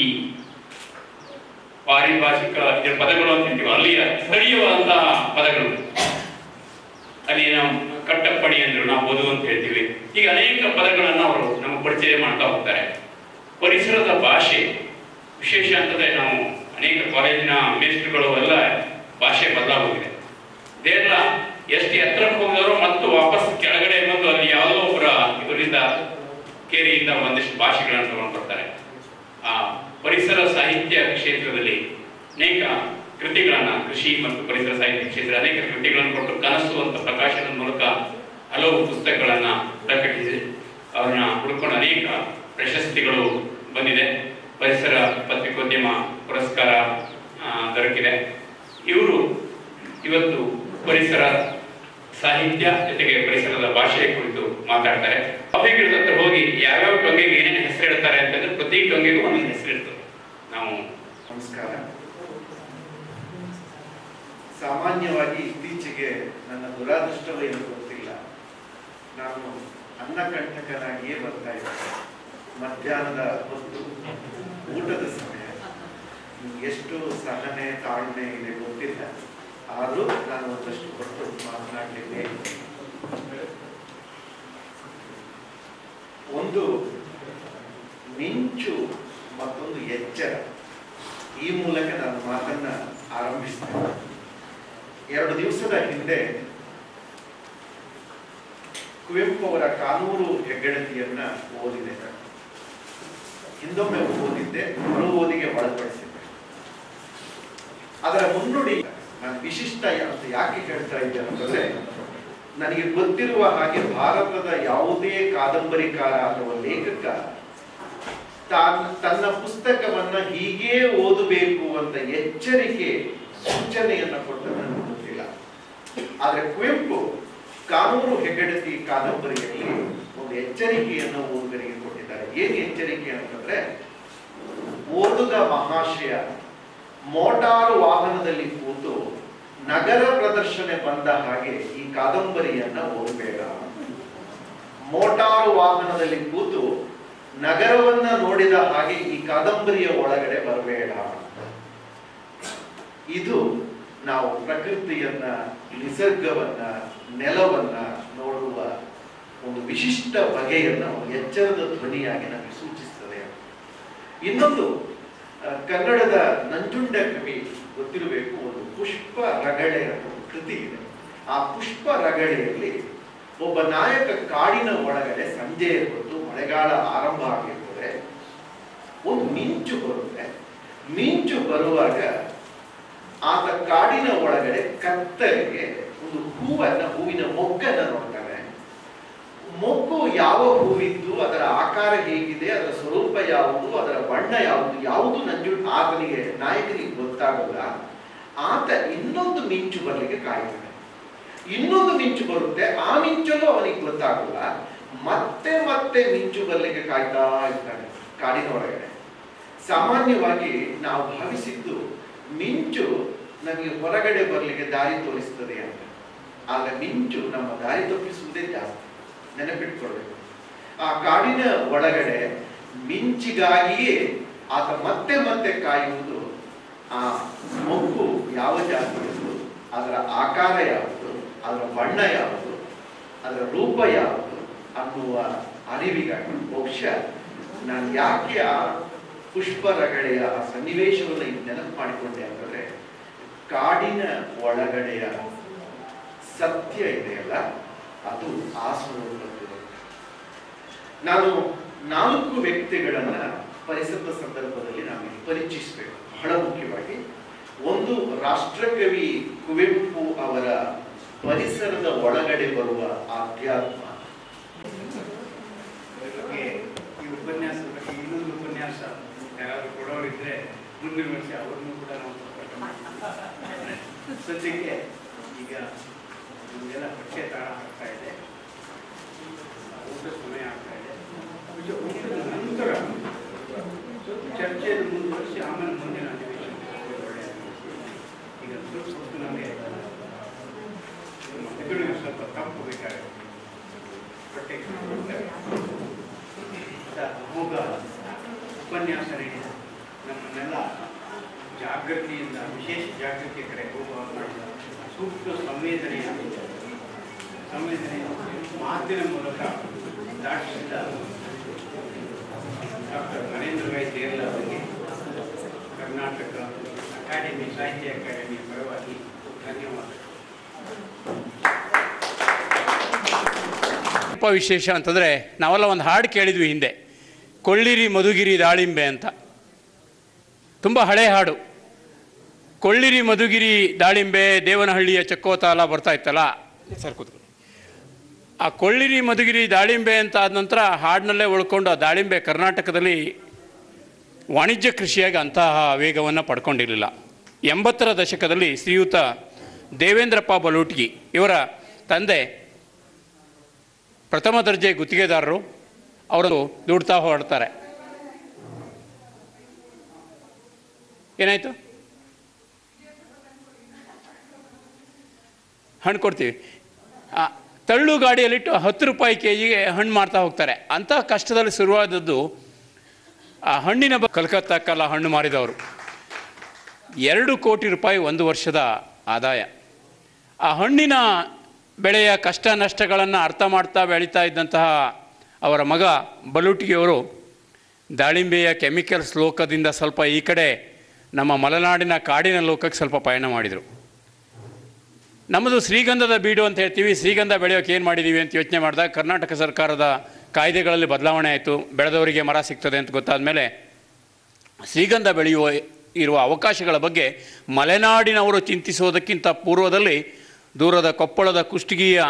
ಪಾರಿಭಾಷಿಕ ಇದ್ರ ಪದಗಳು ಅಂತ ಹೇಳ್ತೀವಿ ಅಲ್ಲಿಯ ಸ್ಥಳೀಯವಾದಂತಹ ಪದಗಳು ಅಲ್ಲಿ ನಾವು ಕಟ್ಟಪ್ಪಣಿ ಅಂದ್ರು ನಾವು ಓದು ಅಂತ ಹೇಳ್ತೀವಿ ಈಗ ಅನೇಕ ಪದಗಳನ್ನು ಅವರು ನಮಗೆ ಪರಿಚಯ ಮಾಡ್ತಾ ಹೋಗ್ತಾರೆ ಪರಿಸರದ ಭಾಷೆ ವಿಶೇಷ ಅಂತಂದ್ರೆ ನಾವು ಅನೇಕ ಕಾಲೇಜಿನ ಮೇಸ್ಟ್ರುಗಳು ಎಲ್ಲ ಭಾಷೆ ಬದಲಾಗೋಗಿದೆ ದೇರ್ಲ ಎಷ್ಟು ಎತ್ತರಕ್ಕೆ ಹೋಗಿದವರು ಮತ್ತು ವಾಪಸ್ ಕೆಳಗಡೆ ಬಂದು ಅಲ್ಲಿ ಯಾವುದೋ ಒಬ್ಬರ ಇವರಿಂದ ಕೇರಿಯಿಂದ ಒಂದಿಷ್ಟು ಭಾಷೆಗಳನ್ನು ತಗೊಂಡು ಬರ್ತಾರೆ ಆ ಪರಿಸರ ಸಾಹಿತ್ಯ ಕ್ಷೇತ್ರದಲ್ಲಿ ಅನೇಕ ಕೃತಿಗಳನ್ನ ಕೃಷಿ ಮತ್ತು ಪರಿಸರ ಸಾಹಿತ್ಯ ಕ್ಷೇತ್ರ ಅನೇಕ ಕೃತಿಗಳನ್ನು ಕೊಟ್ಟು ಕನಸು ಅಂತ ಪ್ರಕಾಶನದ ಮೂಲಕ ಹಲವು ಪುಸ್ತಕಗಳನ್ನ ಪ್ರಕಟಿಸಿ ಅವ್ರನ್ನ ಹುಡ್ಕೊಂಡು ಅನೇಕ ಪ್ರಶಸ್ತಿಗಳು ಬಂದಿದೆ ಪರಿಸರ ಪತ್ರಿಕೋದ್ಯಮ ಪುರಸ್ಕಾರ ಆ, ದೊರಕಿದೆ ಇವರು ಇವತ್ತು ಪರಿಸರ ಸಾಹಿತ್ಯ ಜೊತೆಗೆ ಪರಿಸರದ ಭಾಷೆಯ ಕುರಿತು ಮಾತಾಡ್ತಾರೆ ಅಭಿಗಿಡದ ಹತ್ರ ಹೋಗಿ ಯಾವ್ಯಾವ ಟೊಂಗೆಗೆ ಏನೇನು ಹೆಸರು ಇಡ್ತಾರೆ ಅಂತಂದ್ರೆ ಪ್ರತಿ ಟೊಂಗೆಗೂ ಒಂದೊಂದು ಹೆಸರು ಇರ್ತದೆ ನಾವು ನಮಸ್ಕಾರ ಸಾಮಾನ್ಯವಾಗಿ ಇತ್ತೀಚೆಗೆ ನನ್ನ ದುರಾದೃಷ್ಟವೇನು ಗೊತ್ತಿಲ್ಲ ನಾನು ಅನ್ನಕಂಟಕನಾಗಿಯೇ ಬರ್ತಾ ಇದ್ದೆ ಮಧ್ಯಾಹ್ನದ ಹೊತ್ತು ಊಟದ ಸಮಯ ಎಷ್ಟು ಸಹನೆ ತಾಳ್ಮೆ ಇದೆ ಗೊತ್ತಿಲ್ಲ ಆದರೂ ನಾನು ಒಂದಷ್ಟು ಹೊತ್ತು ಮಾತನಾಡಲಿಕ್ಕೆ ಒಂದು ಮಿಂಚು ಮತ್ತೊಂದು ಎಚ್ಚರ ಈ ಮೂಲಕ ನಾನು ಮಾತನ್ನ ಆರಂಭಿಸ್ತೇನೆ ಎರಡು ದಿವಸದ ಹಿಂದೆ ಕುವೆಂಪು ಅವರ ಕಾನೂರು ಹೆಗ್ಗಡತಿಯನ್ನ ಓದಿದೆ ಹಿಂದೊಮ್ಮೆ ಓದಿದ್ದೆ ಮರು ಓದಿಗೆ ಒಳಪಡಿಸಿದ್ದೆ ಅದರ ಮುನ್ನುಡಿ ನಾನು ವಿಶಿಷ್ಟ ಅಂತ ಯಾಕೆ ಹೇಳ್ತಾ ಇದ್ದೆ ಅಂತಂದ್ರೆ ನನಗೆ ಗೊತ್ತಿರುವ ಹಾಗೆ ಭಾರತದ ಯಾವುದೇ ಕಾದಂಬರಿಕಾರ ಅಥವಾ ಲೇಖಕ ತಾನ್ ತನ್ನ ಪುಸ್ತಕವನ್ನ ಹೀಗೇ ಓದಬೇಕು ಅಂತ ಎಚ್ಚರಿಕೆ ಸೂಚನೆಯನ್ನ ಕೊಟ್ಟ ನನಗೆ ಗೊತ್ತಿಲ್ಲ ಆದ್ರೆ ಕುವೆಂಪು ಕಾನೂರು ಹೆಗ್ಗಡತಿ ಕಾದಂಬರಿಯಲ್ಲಿ ಒಂದು ಎಚ್ಚರಿಕೆಯನ್ನು ಓದುಗರಿಗೆ ಕೊಟ್ಟಿದ್ದಾರೆ ಏನ್ ಎಚ್ಚರಿಕೆ ಅಂತಂದ್ರೆ ಓದುಗ ಮಹಾಶಯ ಮೋಟಾರು ವಾಹನದಲ್ಲಿ ಕೂತು ನಗರ ಪ್ರದರ್ಶನ ಬಂದ ಹಾಗೆ ಈ ಕಾದಂಬರಿಯನ್ನ ಓದಬೇಡ ಮೋಟಾರು ವಾಹನದಲ್ಲಿ ಕೂತು ನಗರವನ್ನ ನೋಡಿದ ಹಾಗೆ ಈ ಕಾದಂಬರಿಯ ಒಳಗಡೆ ಬರಬೇಡ ಇದು ನಾವು ಪ್ರಕೃತಿಯನ್ನ ನಿಸರ್ಗವನ್ನ ನೆಲವನ್ನ ನೋಡುವ ಒಂದು ವಿಶಿಷ್ಟ ಬಗೆಯನ್ನ ಒಂದು ಎಚ್ಚರದ ಧ್ವನಿಯಾಗಿ ನಮಗೆ ಸೂಚಿಸ್ತದೆ ಇನ್ನೊಂದು ಆ, ಕನ್ನಡದ ನಂಜುಂಡ ಕವಿ ಗೊತ್ತಿರಬೇಕು ಒಂದು ಪುಷ್ಪ ರಗಳೆ ಅಂತ ಒಂದು ಕೃತಿ ಇದೆ ಆ ಪುಷ್ಪ ರಗಳೆಯಲ್ಲಿ ಒಬ್ಬ ನಾಯಕ ಕಾಡಿನ ಒಳಗಡೆ ಸಂಜೆಯ ಹೊತ್ತು ಮಳೆಗಾಲ ಆರಂಭ ಆಗಿರ್ತದೆ ಒಂದು ಮಿಂಚು ಬರುತ್ತೆ ಮಿಂಚು ಬರುವಾಗ ಆತ ಕಾಡಿನ ಒಳಗಡೆ ಕತ್ತಲೆಗೆ ಒಂದು ಹೂವನ್ನ ಹೂವಿನ ಮೊಗ್ಗನ್ನ ನೋಡ್ತಾನೆ ಮೊಗ್ಗು ಯಾವ ಹೂವಿದ್ದು ಅದರ ಆಕಾರ ಹೇಗಿದೆ ಅದರ ಸ್ವರೂಪ ಯಾವುದು ಅದರ ಬಣ್ಣ ಯಾವುದು ಯಾವುದು ನಂಜು ಆತನಿಗೆ ನಾಯಕನಿಗೆ ಗೊತ್ತಾಗಲ್ಲ ಆತ ಇನ್ನೊಂದು ಮಿಂಚು ಬರಲಿಕ್ಕೆ ಕಾಯ್ತಾನೆ ಇನ್ನೊಂದು ಮಿಂಚು ಬರುತ್ತೆ ಆ ಮಿಂಚಲ್ಲೂ ಅವನಿಗೆ ಗೊತ್ತಾಗಲ್ಲ ಮತ್ತೆ ಮತ್ತೆ ಮಿಂಚು ಬರ್ಲಿಕ್ಕೆ ಕಾಯ್ತಾ ಇರ್ತಾನೆ ಕಾಡಿನ ಒಳಗಡೆ ಸಾಮಾನ್ಯವಾಗಿ ನಾವು ಭಾವಿಸಿದ್ದು ಮಿಂಚು ನಮಗೆ ಹೊರಗಡೆ ಬರ್ಲಿಕ್ಕೆ ದಾರಿ ತೋರಿಸ್ತದೆ ಅಂತ ಆದ್ರೆ ಮಿಂಚು ನಮ್ಮ ದಾರಿ ತಪ್ಪಿಸುವುದೇ ಜಾಸ್ತಿ ನೆನಪಿಟ್ಕೊಳ್ಬೇಕು ಆ ಕಾಡಿನ ಒಳಗಡೆ ಮಿಂಚಿಗಾಗಿಯೇ ಆತ ಮತ್ತೆ ಮತ್ತೆ ಕಾಯುವುದು ಆ ಮೊಗ್ಗು ಯಾವ ಜಾತಿಯದ್ದು ಅದರ ಆಕಾರ ಯಾವುದು ಅದರ ಬಣ್ಣ ಯಾವುದು ಅದರ ರೂಪ ಯಾವುದು ಅನ್ನುವ ಅರಿವಿಗಾಗಿ ಬಹುಶಃ ನಾನು ಯಾಕೆ ಆ ಪುಷ್ಪರಗಳೆಯ ಆ ಸನ್ನಿವೇಶವನ್ನು ಇಲ್ಲಿ ನೆನಪು ಮಾಡಿಕೊಂಡೆ ಅಂತಂದ್ರೆ ಕಾಡಿನ ಒಳಗಡೆಯ ಸತ್ಯ ಇದೆಯಲ್ಲ ಅದು ಆ ಸ್ವರೂಪದ್ದು ನಾನು ನಾಲ್ಕು ವ್ಯಕ್ತಿಗಳನ್ನ ಪರಿಸರದ ಸಂದರ್ಭದಲ್ಲಿ ನಾವು ಪರಿಚಯಿಸಬೇಕು ಬಹಳ ಮುಖ್ಯವಾಗಿ ಒಂದು ರಾಷ್ಟ್ರಕವಿ ಕುವೆಂಪು ಅವರ ಪರಿಸರದ ಒಳಗಡೆ ಬರುವ ಆಧ್ಯಾತ್ಮ ಬಗ್ಗೆ ಈ ಉಪನ್ಯಾಸ ಬಗ್ಗೆ ಇನ್ನೊಂದು ಉಪನ್ಯಾಸ ಯಾರಾದ್ರೂ ಕೊಡೋರಿದ್ರೆ ಮುಂದಿನ ವರ್ಷ ಅವ್ರನ್ನೂ ಕೂಡ ನಾವು ಸಪೋರ್ಟ್ ಮಾಡ್ತೀವಿ. ಸದ್ಯಕ್ಕೆ ಈಗ ನಮಗೆಲ್ಲ ಪರೀಕ್ಷೆ ತರ ಆಗ್ತಾ ಇದೆ ಊಟ ಸಮಯ ಆಗ್ತಾ ಇದೆ ಊಟ- ಊಟದ ನಂತರ ಚರ್ಚೆಯನ್ನು ಮುಂದುವರಿಸಿ ಆಮೇಲೆ ಮುಂದಿನ ಅಧಿವೇಶನ ಒಳ್ಳೆಯ ಈಗ ಸ್ವಲ್ಪ ಸ್ವಲ್ಪ ನಮಗೆ ಮೆದುಳಿಗೆ ಸ್ವಲ್ಪ ತಪ್ಪು ಬೇಕಾಗುತ್ತೆ ಪ್ರೊಟೆಕ್ಟ್ ಅಮೋಘ ಉಪನ್ಯಾಸ ನೀಡಿದ ನಮ್ಮನ್ನೆಲ್ಲ ಜಾಗೃತಿಯಿಂದ ವಿಶೇಷ ಜಾಗೃತಿಯ ಕಡೆ ಹೋಗುವಾಗ ಸೂಕ್ತ ಸಂವೇದನೆಯ ಸಂವೇದನೆಯ ಮಾತಿನ ಮೂಲಕ ದಾಟಿಸಿದ ಡಾಕ್ಟರ್ ನರೇಂದ್ರ ವೈ ದೇರ್ಲ ಅವರಿಗೆ ಕರ್ನಾಟಕ ಅಕಾಡೆಮಿ ಸಾಹಿತ್ಯ ಅಕಾಡೆಮಿಯ ಪರವಾಗಿ ಧನ್ಯವಾದ ತುಂಬ ವಿಶೇಷ ಅಂತಂದರೆ ನಾವೆಲ್ಲ ಒಂದು ಹಾಡು ಕೇಳಿದ್ವಿ ಹಿಂದೆ ಕೊಳ್ಳಿರಿ ಮಧುಗಿರಿ ದಾಳಿಂಬೆ ಅಂತ ತುಂಬ ಹಳೆ ಹಾಡು ಕೊಳ್ಳಿರಿ ಮಧುಗಿರಿ ದಾಳಿಂಬೆ ದೇವನಹಳ್ಳಿಯ ಚಕ್ಕೋತಾಲ ಬರ್ತಾ ಇತ್ತಲ್ಲ ಸರ್ ಕೂತ್ಕೊಳ್ಳಿ ಆ ಕೊಳ್ಳಿರಿ ಮಧುಗಿರಿ ದಾಳಿಂಬೆ ಅಂತ ಆದ ನಂತರ ಹಾಡಿನಲ್ಲೇ ಉಳ್ಕೊಂಡು ಆ ದಾಳಿಂಬೆ ಕರ್ನಾಟಕದಲ್ಲಿ ವಾಣಿಜ್ಯ ಕೃಷಿಯಾಗಿ ಅಂತಹ ವೇಗವನ್ನು ಪಡ್ಕೊಂಡಿರಲಿಲ್ಲ ಎಂಬತ್ತರ ದಶಕದಲ್ಲಿ ಶ್ರೀಯುತ ದೇವೇಂದ್ರಪ್ಪ ಬಲೂಟ್ಗಿ ಇವರ ತಂದೆ ಪ್ರಥಮ ದರ್ಜೆ ಗುತ್ತಿಗೆದಾರರು ಅವರು ದುಡ್ತಾ ಹೊರಡ್ತಾರೆ ಏನಾಯಿತು ಹಣ್ಣು ಕೊಡ್ತೀವಿ ಆ, ತಳ್ಳು ಗಾಡಿಯಲ್ಲಿಟ್ಟು ಹತ್ತು ರೂಪಾಯಿ ಕೆ ಜಿಗೆ ಹಣ್ಣು ಮಾರ್ತಾ ಹೋಗ್ತಾರೆ ಅಂಥ ಕಷ್ಟದಲ್ಲಿ ಶುರುವಾದದ್ದು ಆ ಹಣ್ಣಿನ ಬ ಕಲ್ಕತ್ತಾಕ್ಕೆಲ್ಲ ಹಣ್ಣು ಮಾರಿದವರು ಎರಡು ಕೋಟಿ ರೂಪಾಯಿ ಒಂದು ವರ್ಷದ ಆದಾಯ ಆ ಹಣ್ಣಿನ ಬೆಳೆಯ ಕಷ್ಟ ನಷ್ಟಗಳನ್ನು ಅರ್ಥ ಮಾಡ್ತಾ ಬೆಳೀತಾ ಇದ್ದಂತಹ ಅವರ ಮಗ ಬಲುಟಿಗೆಯವರು ದಾಳಿಂಬೆಯ ಕೆಮಿಕಲ್ಸ್ ಲೋಕದಿಂದ ಸ್ವಲ್ಪ ಈ ಕಡೆ ನಮ್ಮ ಮಲೆನಾಡಿನ ಕಾಡಿನ ಲೋಕಕ್ಕೆ ಸ್ವಲ್ಪ ಪಯಣ ಮಾಡಿದರು ನಮ್ಮದು ಶ್ರೀಗಂಧದ ಬೀಡು ಅಂತ ಹೇಳ್ತೀವಿ ಶ್ರೀಗಂಧ ಬೆಳೆಯೋಕೆ ಏನು ಮಾಡಿದ್ದೀವಿ ಅಂತ ಯೋಚನೆ ಮಾಡಿದಾಗ ಕರ್ನಾಟಕ ಸರ್ಕಾರದ ಕಾಯ್ದೆಗಳಲ್ಲಿ ಬದಲಾವಣೆ ಆಯಿತು ಬೆಳೆದವರಿಗೆ ಮರ ಸಿಗ್ತದೆ ಅಂತ ಗೊತ್ತಾದ ಮೇಲೆ ಶ್ರೀಗಂಧ ಬೆಳೆಯುವ ಇರುವ ಅವಕಾಶಗಳ ಬಗ್ಗೆ ಮಲೆನಾಡಿನವರು ಚಿಂತಿಸುವುದಕ್ಕಿಂತ ಪೂರ್ವದಲ್ಲಿ ದೂರದ ಕೊಪ್ಪಳದ ಕುಷ್ಟಗಿಯ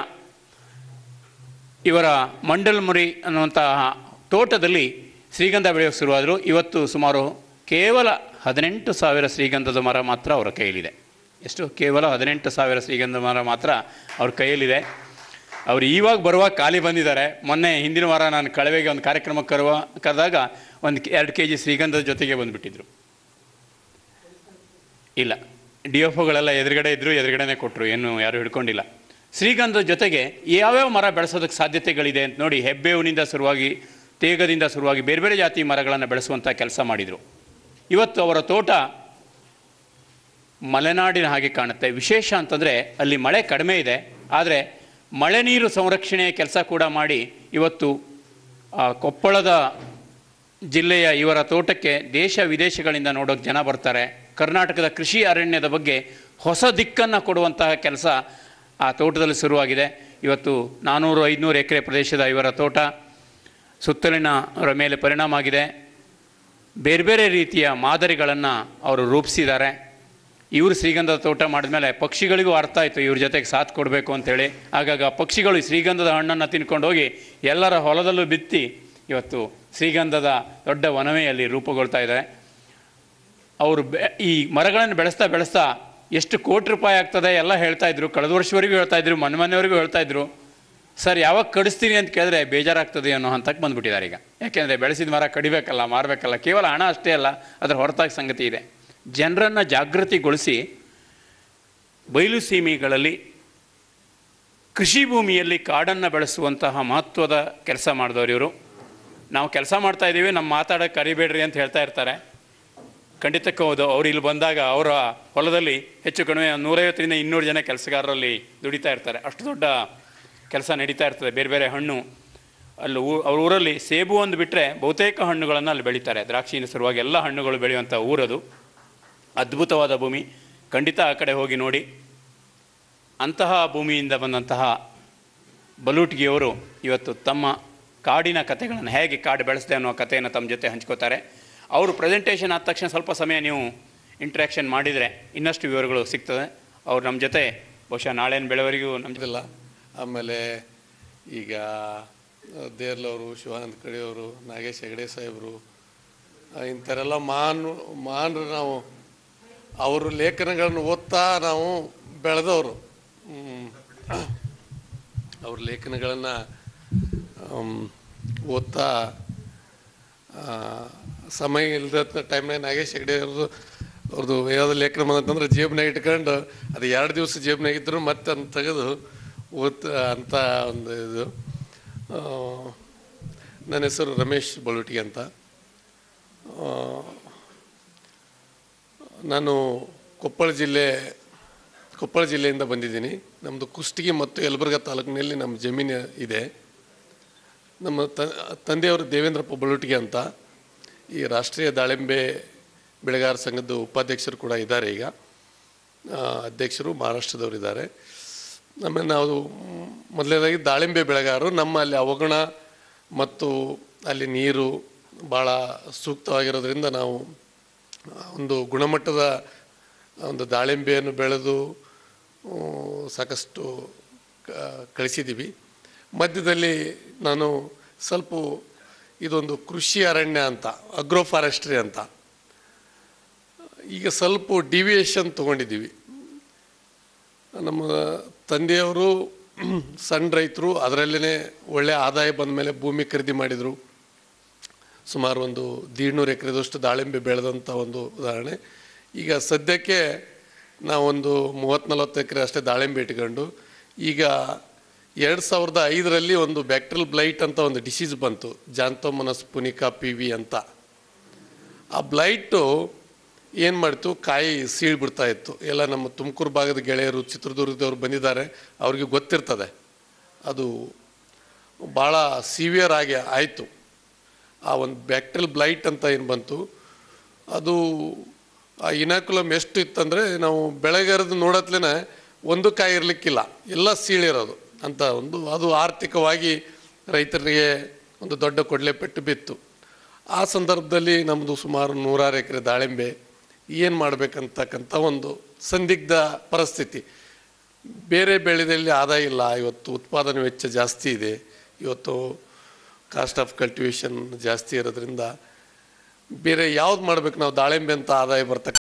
ಇವರ ಮಂಡಲ್ಮುರಿ ಅನ್ನುವಂತಹ ತೋಟದಲ್ಲಿ ಶ್ರೀಗಂಧ ಬೆಳೆಯೋಕ್ಕೆ ಶುರುವಾದರು ಇವತ್ತು ಸುಮಾರು ಕೇವಲ ಹದಿನೆಂಟು ಸಾವಿರ ಶ್ರೀಗಂಧದ ಮರ ಮಾತ್ರ ಅವರ ಕೈಯಲ್ಲಿದೆ ಎಷ್ಟು ಕೇವಲ ಹದಿನೆಂಟು ಸಾವಿರ ಶ್ರೀಗಂಧ ಮರ ಮಾತ್ರ ಅವ್ರ ಕೈಯಲ್ಲಿದೆ ಅವರು ಇವಾಗ ಬರುವಾಗ ಖಾಲಿ ಬಂದಿದ್ದಾರೆ ಮೊನ್ನೆ ಹಿಂದಿನ ವಾರ ನಾನು ಕಳವೆಗೆ ಒಂದು ಕಾರ್ಯಕ್ರಮಕ್ಕೆ ಕರುವ ಕರೆದಾಗ ಒಂದು ಎರಡು ಕೆ ಜಿ ಶ್ರೀಗಂಧದ ಜೊತೆಗೆ ಬಂದುಬಿಟ್ಟಿದ್ರು ಇಲ್ಲ ಡಿ ಎಫ್ ಒಗಳೆಲ್ಲ ಎದುರುಗಡೆ ಇದ್ದರು ಎದುರುಗಡೆನೇ ಕೊಟ್ಟರು ಏನು ಯಾರು ಹಿಡ್ಕೊಂಡಿಲ್ಲ ಶ್ರೀಗಂಧದ ಜೊತೆಗೆ ಯಾವ್ಯಾವ ಮರ ಬೆಳೆಸೋದಕ್ಕೆ ಸಾಧ್ಯತೆಗಳಿದೆ ಅಂತ ನೋಡಿ ಹೆಬ್ಬೇವಿನಿಂದ ಶುರುವಾಗಿ ತೇಗದಿಂದ ಶುರುವಾಗಿ ಬೇರೆ ಬೇರೆ ಜಾತಿ ಮರಗಳನ್ನು ಬೆಳೆಸುವಂಥ ಕೆಲಸ ಮಾಡಿದರು ಇವತ್ತು ಅವರ ತೋಟ ಮಲೆನಾಡಿನ ಹಾಗೆ ಕಾಣುತ್ತೆ ವಿಶೇಷ ಅಂತಂದರೆ ಅಲ್ಲಿ ಮಳೆ ಕಡಿಮೆ ಇದೆ ಆದರೆ ಮಳೆ ನೀರು ಸಂರಕ್ಷಣೆಯ ಕೆಲಸ ಕೂಡ ಮಾಡಿ ಇವತ್ತು ಆ, ಕೊಪ್ಪಳದ ಜಿಲ್ಲೆಯ ಇವರ ತೋಟಕ್ಕೆ ದೇಶ ವಿದೇಶಗಳಿಂದ ನೋಡೋಕೆ ಜನ ಬರ್ತಾರೆ ಕರ್ನಾಟಕದ ಕೃಷಿ ಅರಣ್ಯದ ಬಗ್ಗೆ ಹೊಸ ದಿಕ್ಕನ್ನು ಕೊಡುವಂತಹ ಕೆಲಸ ಆ ತೋಟದಲ್ಲಿ ಶುರುವಾಗಿದೆ ಇವತ್ತು ನಾನ್ನೂರು ಐದುನೂರು ಎಕರೆ ಪ್ರದೇಶದ ಇವರ ತೋಟ ಸುತ್ತಲಿನ ಅವರ ಮೇಲೆ ಪರಿಣಾಮ ಆಗಿದೆ ಬೇರೆ ಬೇರೆ ರೀತಿಯ ಮಾದರಿಗಳನ್ನು ಅವರು ರೂಪಿಸಿದ್ದಾರೆ ಇವರು ಶ್ರೀಗಂಧದ ತೋಟ ಮಾಡಿದ್ಮೇಲೆ ಪಕ್ಷಿಗಳಿಗೂ ಅರ್ಥ ಆಯಿತು ಇವ್ರ ಜೊತೆಗೆ ಸಾಥ್ ಕೊಡಬೇಕು ಅಂತೇಳಿ ಆಗಾಗ ಪಕ್ಷಿಗಳು ಈ ಶ್ರೀಗಂಧದ ಹಣ್ಣನ್ನು ತಿನ್ಕೊಂಡು ಹೋಗಿ ಎಲ್ಲರ ಹೊಲದಲ್ಲೂ ಬಿತ್ತಿ ಇವತ್ತು ಶ್ರೀಗಂಧದ ದೊಡ್ಡ ವನವೇ ಅಲ್ಲಿ ರೂಪುಗೊಳ್ತಾ ಇದೆ ಅವರು ಬೆ ಈ ಮರಗಳನ್ನು ಬೆಳೆಸ್ತಾ ಬೆಳೆಸ್ತಾ ಎಷ್ಟು ಕೋಟಿ ರೂಪಾಯಿ ಆಗ್ತದೆ ಎಲ್ಲ ಹೇಳ್ತಾ ಇದ್ರು ಕಳೆದ ವರ್ಷವರೆಗೂ ಹೇಳ್ತಾ ಇದ್ರು ಮೊನ್ನೆ ಮೊನ್ನೆವರೆಗೂ ಹೇಳ್ತಾ ಇದ್ರು ಸರ್ ಯಾವಾಗ ಕಡಿಸ್ತೀನಿ ಅಂತ ಕೇಳಿದ್ರೆ ಬೇಜಾರಾಗ್ತದೆ ಅನ್ನೋ ಹಂತಕ್ಕೆ ಬಂದುಬಿಟ್ಟಿದ್ದಾರೆ ಈಗ ಯಾಕೆಂದರೆ ಬೆಳೆಸಿದ ಮರ ಕಡಿಬೇಕಲ್ಲ ಮಾರಬೇಕಲ್ಲ ಕೇವಲ ಹಣ ಅಷ್ಟೇ ಅಲ್ಲ ಅದರ ಹೊರತಾಗಿ ಸಂಗತಿ ಇದೆ ಜನರನ್ನು ಜಾಗೃತಿಗೊಳಿಸಿ ಬಯಲು ಸೀಮೆಗಳಲ್ಲಿ ಕೃಷಿ ಭೂಮಿಯಲ್ಲಿ ಕಾಡನ್ನು ಬೆಳೆಸುವಂತಹ ಮಹತ್ವದ ಕೆಲಸ ಮಾಡಿದವರು ಇವರು ನಾವು ಕೆಲಸ ಮಾಡ್ತಾ ಇದ್ದೀವಿ ನಮ್ಮ ಮಾತಾಡೋಕ್ಕೆ ಕರಿಬೇಡ್ರಿ ಅಂತ ಹೇಳ್ತಾ ಇರ್ತಾರೆ ಖಂಡಿತಕ್ಕೂ ಹೌದು ಅವ್ರು ಇಲ್ಲಿ ಬಂದಾಗ ಅವರ ಹೊಲದಲ್ಲಿ ಹೆಚ್ಚು ಕಡಿಮೆ ನೂರೈವತ್ತರಿಂದ ಇನ್ನೂರು ಜನ ಕೆಲಸಗಾರರಲ್ಲಿ ದುಡಿತಾ ಇರ್ತಾರೆ ಅಷ್ಟು ದೊಡ್ಡ ಕೆಲಸ ನಡೀತಾ ಇರ್ತದೆ ಬೇರೆ ಬೇರೆ ಹಣ್ಣು ಅಲ್ಲಿ ಊ ಅವ್ರ ಊರಲ್ಲಿ ಸೇಬು ಒಂದು ಬಿಟ್ಟರೆ ಬಹುತೇಕ ಹಣ್ಣುಗಳನ್ನು ಅಲ್ಲಿ ಬೆಳೀತಾರೆ ದ್ರಾಕ್ಷಿಯಿಂದ ಶುರುವಾಗಿ ಎಲ್ಲ ಹಣ್ಣುಗಳು ಬೆಳೆಯುವಂಥ ಊರದು ಅದ್ಭುತವಾದ ಭೂಮಿ ಖಂಡಿತ ಆ ಕಡೆ ಹೋಗಿ ನೋಡಿ ಅಂತಹ ಭೂಮಿಯಿಂದ ಬಂದಂತಹ ಬಲೂಟ್ಗಿಯವರು ಇವತ್ತು ತಮ್ಮ ಕಾಡಿನ ಕಥೆಗಳನ್ನು ಹೇಗೆ ಕಾಡು ಬೆಳೆಸಿದೆ ಅನ್ನೋ ಕಥೆಯನ್ನು ತಮ್ಮ ಜೊತೆ ಹಂಚ್ಕೋತಾರೆ ಅವರು ಪ್ರೆಸೆಂಟೇಷನ್ ಆದ ತಕ್ಷಣ ಸ್ವಲ್ಪ ಸಮಯ ನೀವು ಇಂಟ್ರ್ಯಾಕ್ಷನ್ ಮಾಡಿದರೆ ಇನ್ನಷ್ಟು ವಿವರಗಳು ಸಿಗ್ತದೆ ಅವ್ರು ನಮ್ಮ ಜೊತೆ ಬಹುಶಃ ನಾಳೆನ ಬೆಳವರೆಗೂ ನಮ್ಮ ಜೊತೆ ಇಲ್ಲ ಆಮೇಲೆ ಈಗ ದೇರ್ಲವರು ಶಿವಾನಂದ ಕಡೆಯವರು ನಾಗೇಶ್ ಹೆಗಡೆ ಸಾಹೇಬರು ಆ, ಇಂಥವರೆಲ್ಲ ಮಹಾನ್ ಮಹಾನ್ರು ನಾವು ಅವ್ರ ಲೇಖನಗಳನ್ನು ಓದ್ತಾ ನಾವು ಬೆಳೆದವರು ಹ್ಮ್. ಅವ್ರ ಲೇಖನಗಳನ್ನು ಓದ್ತಾ ಆ, ಸಮಯ ಇಲ್ಲದ ಟೈಮ್ನಾಗ ನಾಗೇಶ್ ಹೆಗಡೆ ಅವ್ರದ್ದು ಅವ್ರದ್ದು ಯಾವುದೋ ಲೇಖನ ಬಂತಂದ್ರೆ ಜೇಬ್ನಾಗ ಇಟ್ಕೊಂಡು ಅದು ಎರಡು ದಿವಸ ಜೇಬ್ನಾಗ ಇದ್ರು ಮತ್ತೆ ಅದನ್ನ ತೆಗೆದು ಓದ್ತ ಅಂತ ಒಂದು ಇದು ಆ, ನನ್ನ ಹೆಸರು ರಮೇಶ್ ಬಳುಟಿ ಅಂತ ಆ, ನಾನು ಕೊಪ್ಪಳ ಜಿಲ್ಲೆ ಕೊಪ್ಪಳ ಜಿಲ್ಲೆಯಿಂದ ಬಂದಿದ್ದೀನಿ ನಮ್ಮದು ಕುಷ್ಟಗಿ ಮತ್ತು ಯಲಬುರ್ಗಾ ತಾಲೂಕಿನಲ್ಲಿ ನಮ್ಮ ಜಮೀನು ಇದೆ ನಮ್ಮ ತ ತಂದೆಯವರು ದೇವೇಂದ್ರಪ್ಪ ಬಳುಟಿಗೆ ಅಂತ ಈ ರಾಷ್ಟ್ರೀಯ ದಾಳಿಂಬೆ ಬೆಳೆಗಾರ ಸಂಘದ ಉಪಾಧ್ಯಕ್ಷರು ಕೂಡ ಇದ್ದಾರೆ ಈಗ ಆ, ಅಧ್ಯಕ್ಷರು ಮಹಾರಾಷ್ಟ್ರದವರು ಇದ್ದಾರೆ ಆಮೇಲೆ ನಾವು ಮೊದಲನೇದಾಗಿ ದಾಳಿಂಬೆ ಬೆಳೆಗಾರರು ನಮ್ಮ ಅಲ್ಲಿ ಅವಗುಣ ಮತ್ತು ಅಲ್ಲಿ ನೀರು ಭಾಳ ಸೂಕ್ತವಾಗಿರೋದ್ರಿಂದ ನಾವು ಒಂದು ಗುಣಮಟ್ಟದ ಒಂದು ದಾಳಿಂಬೆಯನ್ನು ಬೆಳೆದು ಆ, ಸಾಕಷ್ಟು ಕ- ಕಳಿಸಿದ್ದೀವಿ ಮಧ್ಯದಲ್ಲಿ ನಾನು ಸ್ವಲ್ಪ ಇದೊಂದು ಕೃಷಿ ಅರಣ್ಯ ಅಂತ ಅಗ್ರೋ ಫಾರೆಸ್ಟ್ರಿ ಅಂತ ಈಗ ಸ್ವಲ್ಪ ಡಿವಿಯೇಷನ್ ತೊಗೊಂಡಿದ್ದೀವಿ ನಮ್ಮ ತಂದೆಯವರು ಸಣ್ಣ ರೈತರು ಅದರಲ್ಲೇ ಒಳ್ಳೆಯ ಆದಾಯ ಬಂದ ಮೇಲೆ ಭೂಮಿ ಖರೀದಿ ಮಾಡಿದರು ಸುಮಾರು ಒಂದು ದೀಡ್ನೂರು ಎಕರೆದಷ್ಟು ದಾಳಿಂಬೆ ಬೆಳೆದಂಥ ಒಂದು ಉದಾಹರಣೆ ಈಗ ಸದ್ಯಕ್ಕೆ ನಾವೊಂದು ಮೂವತ್ತು ನಲವತ್ತು ಎಕರೆ ಅಷ್ಟೇ ದಾಳಿಂಬೆ ಇಟ್ಕೊಂಡು ಈಗ ಎರಡು ಸಾವಿರದ ಐದರಲ್ಲಿ ಒಂದು ಬ್ಯಾಕ್ಟ್ರಿಯಲ್ ಬ್ಲೈಟ್ ಅಂತ ಒಂದು ಡಿಸೀಸ್ ಬಂತು ಜಾಂತೋಮನಸ್ ಪುನಿಕಾ ಪಿ ವಿ ಅಂತ ಆ ಬ್ಲೈಟು ಏನು ಮಾಡ್ತು ಕಾಯಿ ಸೀಳ್ಬಿಡ್ತಾ ಇತ್ತು ಎಲ್ಲ ನಮ್ಮ ತುಮಕೂರು ಭಾಗದ ಗೆಳೆಯರು ಚಿತ್ರದುರ್ಗದವ್ರು ಬಂದಿದ್ದಾರೆ ಅವ್ರಿಗೆ ಗೊತ್ತಿರ್ತದೆ ಅದು ಭಾಳ ಸಿವಿಯರ್ ಆಗಿ ಆಯಿತು ಆ ಒಂದು ಬ್ಯಾಕ್ಟ್ರಿಯಲ್ ಬ್ಲೈಟ್ ಅಂತ ಏನು ಬಂತು ಅದು ಆ ಇನಾಕುಲಮ್ ಎಷ್ಟು ಇತ್ತಂದರೆ ನಾವು ಬೆಳೆಗಾರದು ನೋಡತ್ಲೇನೆ ಒಂದು ಕಾಯಿ ಇರಲಿಕ್ಕಿಲ್ಲ ಎಲ್ಲ ಸೀಳಿರೋದು ಅಂತ ಒಂದು ಅದು ಆರ್ಥಿಕವಾಗಿ ರೈತರಿಗೆ ಒಂದು ದೊಡ್ಡ ಕೊಡಲೆ ಪೆಟ್ಟು ಬಿತ್ತು ಆ ಸಂದರ್ಭದಲ್ಲಿ ನಮ್ಮದು ಸುಮಾರು ನೂರಾರು ಎಕರೆ ದಾಳಿಂಬೆ ಏನು ಮಾಡಬೇಕಂತಕ್ಕಂಥ ಒಂದು ಸಂದಿಗ್ಧ ಪರಿಸ್ಥಿತಿ ಬೇರೆ ಬೆಳೆದಲ್ಲಿ ಆದಾಯ ಇಲ್ಲ ಇವತ್ತು ಉತ್ಪಾದನೆ ವೆಚ್ಚ ಜಾಸ್ತಿ ಇದೆ ಇವತ್ತು ಕಾಸ್ಟ್ ಆಫ್ ಕಲ್ಟಿವೇಷನ್ ಜಾಸ್ತಿ ಇರೋದ್ರಿಂದ ಬೇರೆ ಯಾವ್ದು ಮಾಡ್ಬೇಕು ನಾವು ದಾಳಿಂಬೆ ಅಂತ ಆದಾಯ ಬರ್ತಕ್ಕ